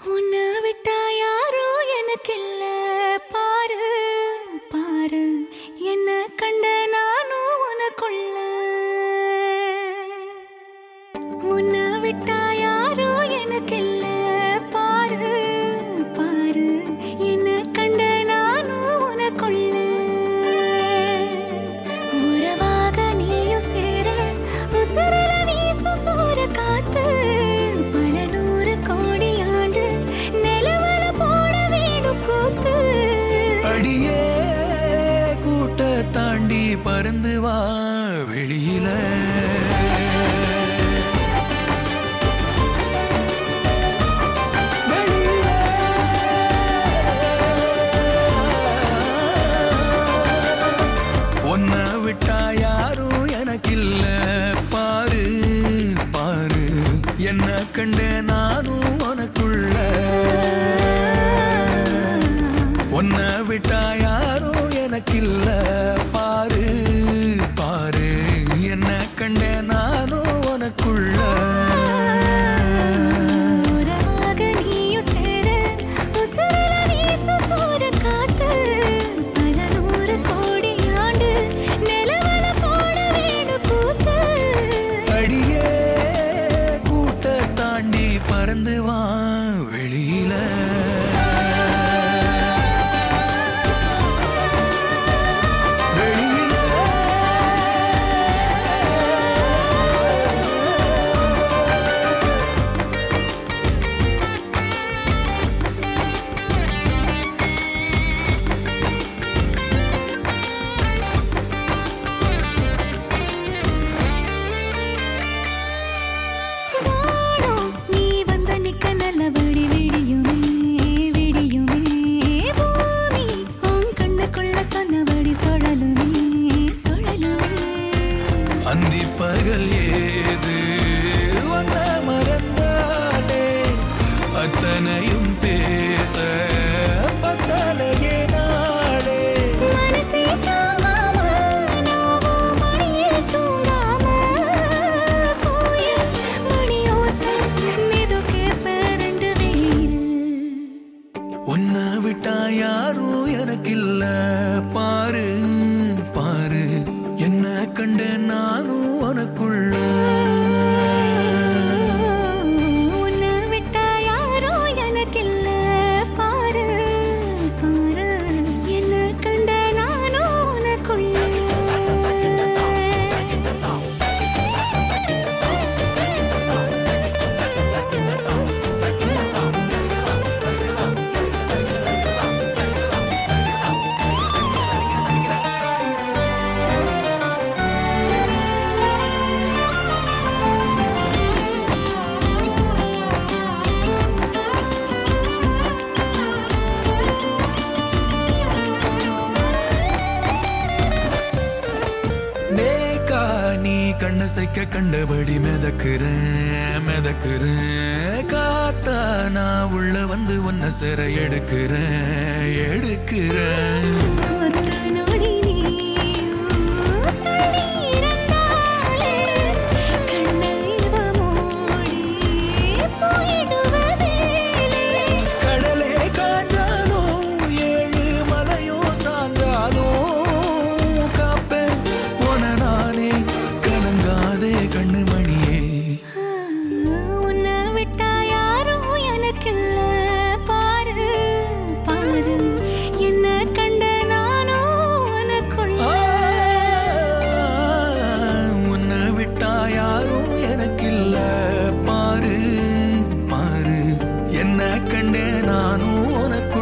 உன்னை விட்டா யாரோ எனக்கில்ல பாரு பாரு என்ன கண்ட நானும் உனக்குள்ள உன்னை விட்டா யாரோ எனக்கில்ல பாரு பாரு என்ன கண்ட நானும் உனக்குள்ள உறவாக நீயும் சேர உசுரல வீசும் சூற காத்து பல நூறு கோடி ஆண்டு நிலவல போட வேணும் கூத்து அடியே கூட்ட தாண்டி பறந்து வா வெளியில வெளியில. உன்னை விட்டா யாரும் எனக்கில்ல பாரு பாரு என்ன கண்ட நானும் உனக்குள்ள உன்னை விட்டா யாரும் எனக்கில்ல பாரு பாரு என்ன கண்ட நானும் உனக்குள்ள உறவாக நீயும் சேர உசுரல வீசும் சூற காத்து பல நூறு கோடி ஆண்டு நிலவல போட வேணும் கூத்து அடியே கூட்ட தாண்டி பறந்து வா வெளியில வானம் நீ வந்த நிக்க நல்லபடி விடியுமே விடியுமே பூமி உன் கண்ணுக்குள்ள சொன்னபடி சுழலுமே சுழலுமே அந்தி பகல் ஏது வந்த மறந்தானே அத்தனையும் பேச பத்தனையே நாளே மனசே தாங்காம நாவும் மடியில் தூங்காம கோயில் மணியோசை மெதுக்கே பரண்டு வெளியில் உன்னை விட்டா யாரும் எனக்கில்ல பாரு பாரு என்ன கண்ட நானும் உனக்குள்ள உன்னை விட்டா யாரோ எனக்கில்ல பாரு பாரு என்ன கண்ட நானும் உனக்குள்ள நேக்கா நீ கண்ணு சைக்க கண்டபடி மிதக்குறேன் மிதக்குறேன் காத்தா நான் உள்ள வந்து உன்னை சிற எடுக்கிறேன் எடுக்கிறேன் ஒத்த நொடி நீயும் தள்ளி இருந்தாலே கண்ணை இவ மூடி போயிடுவதேலே கடலே காஞ்சாலும் ஏழு மலையும் சாஞ்சாலும் காப்பேன் உன நானே கலங்காதே கண்ணு மணியே உன்னை விட்டா யாரும் எனக்கில்ல பாரு பாரு என்ன கண்ட நானும் உனக்குள்ள உன்னை விட்டா யாரும் எனக்கில்ல பாரு பாரு என்ன கண்டே நானும் உனக்கு